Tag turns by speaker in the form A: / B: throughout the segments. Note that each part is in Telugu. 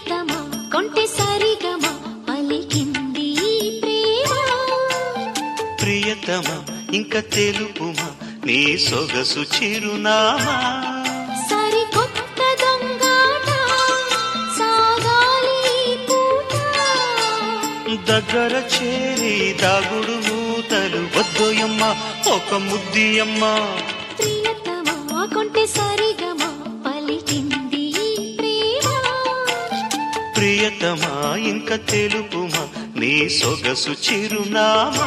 A: ప్రియతమా కొంటె సరిగమా పలికింది ఈ ప్రేమ
B: ప్రియతమ ఇంక తెలుపుమా నీ సొగసు చిరునామా
A: సరికొత్త దొంగాట సాగాలి ఈ పూట
B: దగ్గర చేరి దాగుడు మూతలు వద్దోయమ్మ ఒక ముద్దియమ్మ
A: ప్రియతమా కొంటె సరిగమా పలికింది ఈ ప్రేమ
B: ప్రియతమా ఇంక తెలుపుమా నీ సొగసు చిరునామా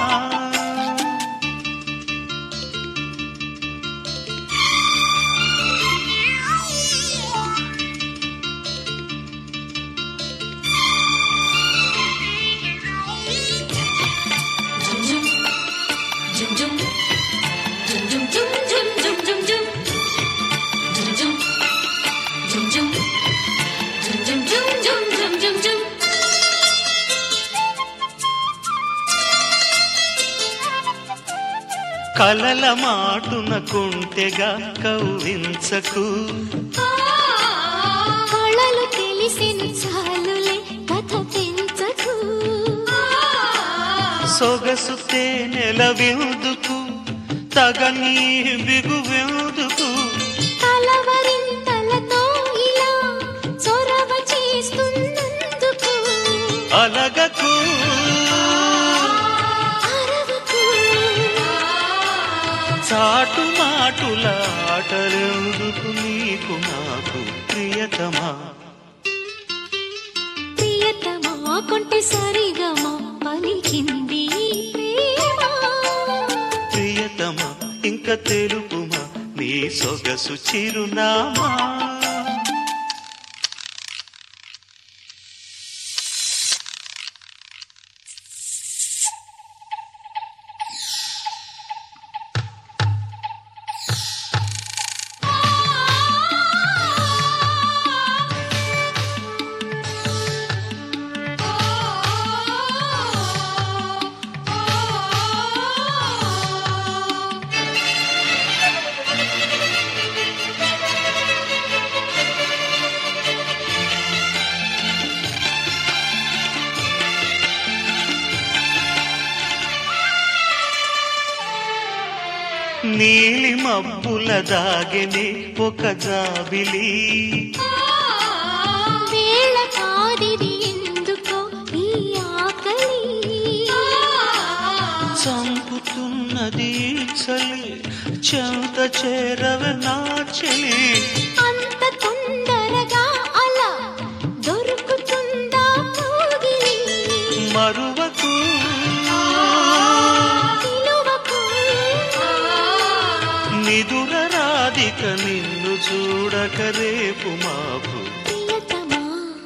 B: కలల మాటున కుంటెగా కవ్వించకు
A: కళలు తెలిసిన చాలులే కథ పెంచకు
B: సొగసు తేనెల విందుకు తగని బిగువెందుకు
A: కలవరింతలతో ఇలా చొరవ చేస్తున్నందుకు
B: అలగకు
A: అరవకు
B: చాటు మాటుల ఆటలెందుకు నీకు నాకు ప్రియతమా
A: ప్రియతమా కొంటె సరిగమా పలికింది ఈ ప్రేమ
B: ప్రియతమా ఇంక తెలుపుమా నీ సొగసు చిరునామా నీలి మబ్బుల దాగెనే ఒక జాబిలి
A: వేళ కాదిది ఎందుకో ఈ ఆకలి
B: చంపుతున్నది చలి చెంత చేరవ నా చెలి
A: అంత తొందరగా అలా దొరుకుతుందా కోగిలి
B: మరువకు
A: పిలువకు
B: నిదుర రాధిక నిన్ను చూడక రేపు మాపు
A: ప్రియతమా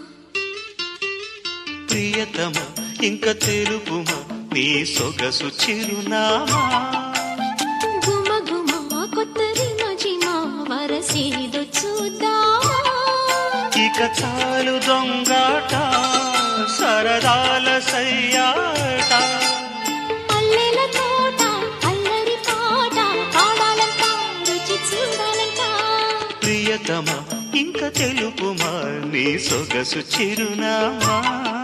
B: ప్రియతమ ఇంక తెలుపుమా నీ సొగసు చిరునామా
A: గుమ గుమ కొత్త రిమజిమా వరసేదో చూద్దామా
B: ఇక చాలు దొంగాట సరదాల సయ్యాట
A: పల్లెల తోట అల్లరి పాట పాడాలంట రుచి చూడాలంట
B: ప్రియతమ ఇంక తెలుపుమా నీ సొగసు చిరునామా